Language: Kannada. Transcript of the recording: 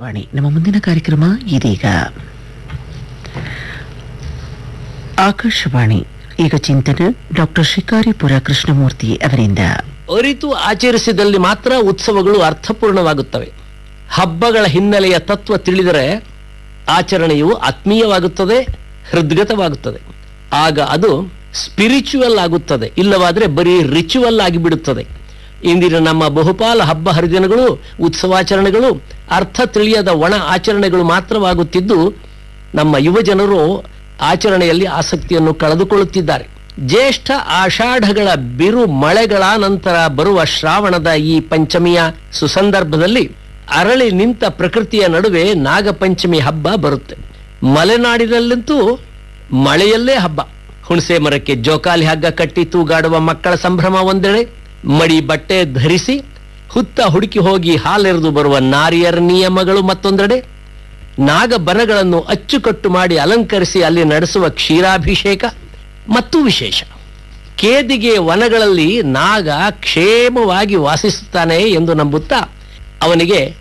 ಆಕಾಶವಾಣಿ ನಮ್ಮ ಮುಂದಿನ ಕಾರ್ಯಕ್ರಮ ಇದೀಗ ಆಕಾಶವಾಣಿ ಈಗ ಚಿಂತನೆ ಡಾಕ್ಟರ್ ಶಿಕಾರಿಪುರ ಕೃಷ್ಣಮೂರ್ತಿ ಅವರಿಂದ ಅರಿತು ಆಚರಿಸಿದಲ್ಲಿ ಮಾತ್ರ ಉತ್ಸವಗಳು ಅರ್ಥಪೂರ್ಣವಾಗುತ್ತವೆ ಹಬ್ಬಗಳ ಹಿನ್ನೆಲೆಯ ತತ್ವ ತಿಳಿದರೆ ಆಚರಣೆಯು ಆತ್ಮೀಯವಾಗುತ್ತದೆ ಹೃದ್ಗತವಾಗುತ್ತದೆ ಆಗ ಅದು ಸ್ಪಿರಿಚುವಲ್ ಆಗುತ್ತದೆ ಇಲ್ಲವಾದರೆ ಬರೀ ರಿಚುವಲ್ ಆಗಿಬಿಡುತ್ತದೆ ಇಂದಿನ ನಮ್ಮ ಬಹುಪಾಲ ಹಬ್ಬ ಹರಿದಿನಗಳು ಉತ್ಸವಾಚರಣೆಗಳು ಅರ್ಥ ತಿಳಿಯದ ಒಣ ಆಚರಣೆಗಳು ಮಾತ್ರವಾಗುತ್ತಿದ್ದು ನಮ್ಮ ಯುವ ಜನರು ಆಚರಣೆಯಲ್ಲಿ ಆಸಕ್ತಿಯನ್ನು ಕಳೆದುಕೊಳ್ಳುತ್ತಿದ್ದಾರೆ ಜ್ಯೇಷ್ಠ ಆಷಾಢಗಳ ಬಿರು ಮಳೆಗಳ ನಂತರ ಬರುವ ಶ್ರಾವಣದ ಈ ಪಂಚಮಿಯ ಸುಸಂದರ್ಭದಲ್ಲಿ ಅರಳಿ ನಿಂತ ಪ್ರಕೃತಿಯ ನಡುವೆ ನಾಗಪಂಚಮಿ ಹಬ್ಬ ಬರುತ್ತೆ ಮಲೆನಾಡಿನಲ್ಲಂತೂ ಮಳೆಯಲ್ಲೇ ಹಬ್ಬ ಹುಣಸೆ ಮರಕ್ಕೆ ಜೋಕಾಲಿ ಹಗ್ಗ ಕಟ್ಟಿ ತೂಗಾಡುವ ಮಕ್ಕಳ ಸಂಭ್ರಮ ಒಂದೆಡೆ ಮಡಿ ಬಟ್ಟೆ ಧರಿಸಿ ಹುತ್ತ ಹುಡುಕಿ ಹೋಗಿ ಹಾಲೆರೆದು ಬರುವ ನಾರಿಯರ ನಿಯಮಗಳು ಮತ್ತೊಂದೆಡೆ ನಾಗಬನಗಳನ್ನು ಅಚ್ಚುಕಟ್ಟು ಮಾಡಿ ಅಲಂಕರಿಸಿ ಅಲ್ಲಿ ನಡೆಸುವ ಕ್ಷೀರಾಭಿಷೇಕ ಮತ್ತು ವಿಶೇಷ ಕೇದಿಗೆ ವನಗಳಲ್ಲಿ ನಾಗ ಕ್ಷೇಮವಾಗಿ ವಾಸಿಸುತ್ತಾನೆ ಎಂದು ನಂಬುತ್ತಾ ಅವನಿಗೆ